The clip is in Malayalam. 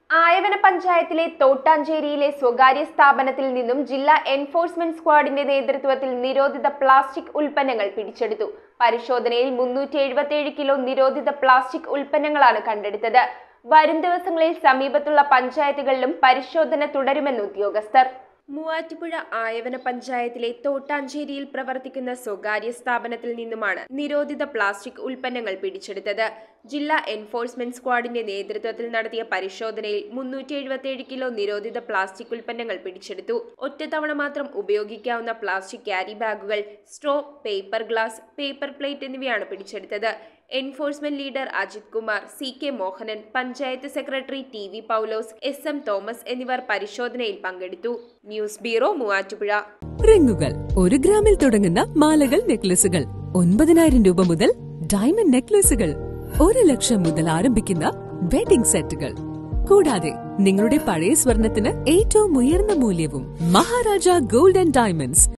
ആയവന പഞ്ചായത്തിലെ തോട്ടാഞ്ചേരിയിലെ സ്വകാര്യ സ്ഥാപനത്തിൽ നിന്നും ജില്ലാ എൻഫോഴ്സ്മെന്റ് സ്ക്വാഡിന്റെ നേതൃത്വത്തിൽ നിരോധിത പ്ലാസ്റ്റിക് ഉൽപ്പന്നങ്ങൾ പിടിച്ചെടുത്തു പരിശോധനയിൽ മുന്നൂറ്റി എഴുപത്തിയേഴ് കിലോ നിരോധിത പ്ലാസ്റ്റിക് ഉൽപ്പന്നങ്ങളാണ് കണ്ടെടുത്തത് വരും ദിവസങ്ങളിൽ സമീപത്തുള്ള പഞ്ചായത്തുകളിലും പരിശോധന തുടരുമെന്ന് ഉദ്യോഗസ്ഥർ മൂവാറ്റുപുഴ ആയവന പഞ്ചായത്തിലെ തോട്ടാഞ്ചേരിയിൽ പ്രവർത്തിക്കുന്ന സ്വകാര്യ സ്ഥാപനത്തിൽ നിന്നുമാണ് നിരോധിത പ്ലാസ്റ്റിക് ഉൽപ്പന്നങ്ങൾ പിടിച്ചെടുത്തത് ജില്ലാ എൻഫോഴ്സ്മെന്റ് സ്ക്വാഡിന്റെ നേതൃത്വത്തിൽ നടത്തിയ പരിശോധനയിൽ മുന്നൂറ്റി എഴുപത്തിയേഴ് കിലോ നിരോധിത പ്ലാസ്റ്റിക് ഉൽപ്പന്നങ്ങൾ പിടിച്ചെടുത്തു ഒറ്റത്തവണ മാത്രം ഉപയോഗിക്കാവുന്ന പ്ലാസ്റ്റിക് ക്യാരി ബാഗുകൾ straw paper glass paper plate എന്നിവയാണ് പിടിച്ചെടുത്തത് enforcement leader Ajith Kumar C K Mohanan panchayat secretary T V Paulose S M Thomas എന്നിവർ പരിശോധനയിൽ പങ്കെടുത്തു ന്യൂസ് ബ്യൂറോ മൂവാറ്റുപുഴ റിങ്ങുകൾ ഒരു ഗ്രാമിൽ തുടങ്ങുന്ന മാലകൾ നെക്ലസുകൾ ഒൻപതിനായിരം രൂപ മുതൽ ഡയമണ്ട് നെക്ലസുകൾ ഒരു ലക്ഷം മുതൽ ആരംഭിക്കുന്ന വെഡിംഗ് സെറ്റുകൾ കൂടാതെ നിങ്ങളുടെ പഴയ സ്വർണത്തിന് ഏറ്റവും ഉയർന്ന മൂല്യവും മഹാരാജ ഗോൾഡ് ആൻഡ് ഡയമണ്ട്സ്